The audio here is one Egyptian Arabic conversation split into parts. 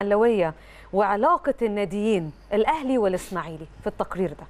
الإسماعيلوية وعلاقة الناديين الأهلي والإسماعيلي في التقرير ده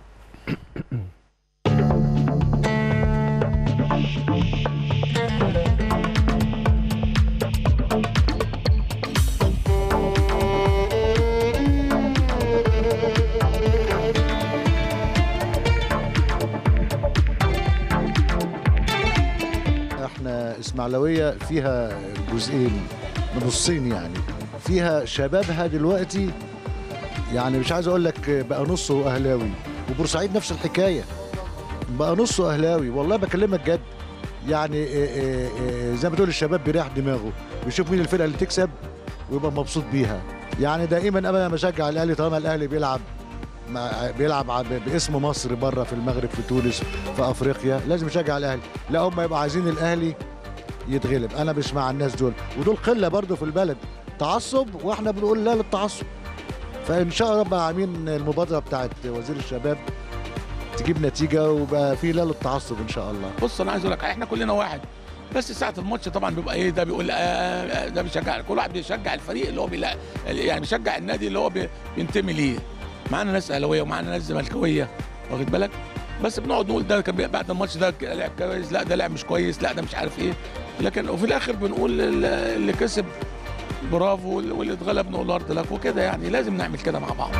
احنا اسماعيلويه فيها جزئين نصين يعني فيها شبابها دلوقتي يعني مش عايز اقول لك بقى نصه اهلاوي وبورسعيد نفس الحكايه بقى نصه اهلاوي والله بكلمك جد يعني إيه إيه إيه زي ما تقول الشباب بيريح دماغه بيشوف مين الفرقه اللي تكسب ويبقى مبسوط بيها يعني دائما ابدا بشجع الاهلي طالما الاهلي بيلعب مع بيلعب ع- باسم مصر بره في المغرب في تونس في افريقيا لازم يشجع الاهلي لا هم يبقوا عايزين الاهلي يتغلب انا مش مع الناس دول ودول قله برضو في البلد تعصب واحنا بنقول لا للتعصب فان شاء الله رب العالمين المبادره بتاعت وزير الشباب تجيب نتيجه وبقى في لا للتعصب ان شاء الله بص انا عايز اقول لك احنا كلنا واحد بس ساعه الماتش طبعا بيبقى ايه ده بيقول آه، آه، ده بيشجع كل واحد بيشجع الفريق اللي هو بيلا يعني بيشجع النادي اللي هو بي- بينتمي ليه معانا ناس اهلاويه ومعانا ناس زملكاويه واخد بالك بس بنقعد نقول ده كان بي- بعد الماتش ده لعب كويس لا ده لعب مش كويس لا ده مش عارف ايه لكن وفي الاخر بنقول ال- اللي كسب برافو واللي اتغلب نقول له ارض لك وكده يعني لازم نعمل كده مع بعض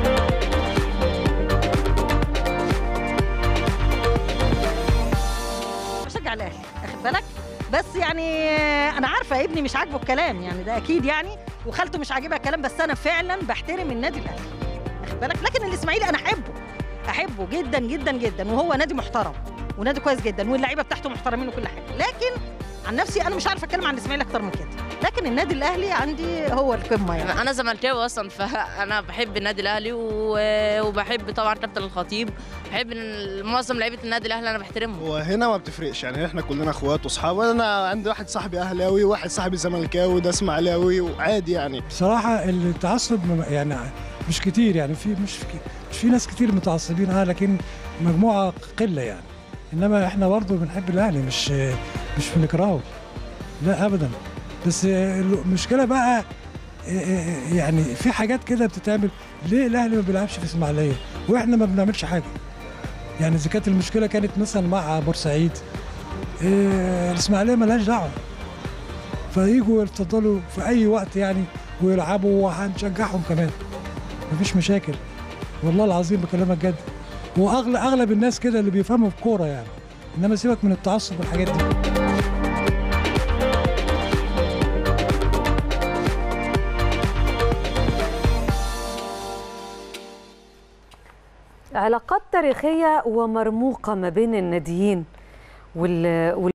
بشجع الاهلي واخد بالك بس يعني انا عارفه ابني مش عاجبه الكلام يعني ده اكيد يعني وخالته مش عاجبها الكلام بس انا فعلا بحترم النادي الاهلي واخد بالك لكن الاسماعيلي انا احبه احبه جدا جدا جدا وهو نادي محترم ونادي كويس جدا واللعيبه بتاعته محترمين وكل حاجه لكن عن نفسي انا مش عارفه اتكلم عن الاسماعيلي اكتر من كده لكن النادي الاهلي عندي هو القمه يعني انا زملكاوي اصلا فانا بحب النادي الاهلي و- وبحب طبعا كابتن الخطيب بحب ان معظم لعيبه النادي الاهلي انا بحترمهم وهنا ما بتفرقش يعني احنا كلنا اخوات واصحاب انا عندي واحد صاحبي اهلاوي وواحد صاحبي زملكاوي وده اسماعيلاوي وعادي يعني بصراحة التعصب م- يعني مش كتير يعني في مش في مش في ناس كتير متعصبين اه لكن مجموعة قلة يعني انما احنا برضه بنحب الاهلي مش مش بنكرهه لا ابدا بس المشكلة بقى يعني في حاجات كده بتتعمل ليه الاهلي ما بيلعبش في اسماعيلية واحنا ما بنعملش حاجة يعني اذا كانت المشكلة كانت مثلا مع بورسعيد إيه، الاسماعيلية ملهاش دعوة فييجوا يتفضلوا في اي وقت يعني ويلعبوا وهنشجعهم كمان مفيش مشاكل والله العظيم بكلمك جد واغلب اغلب الناس كده اللي بيفهموا في كوره يعني انما سيبك من التعصب والحاجات دي علاقات تاريخية ومرموقة ما بين الناديين وال...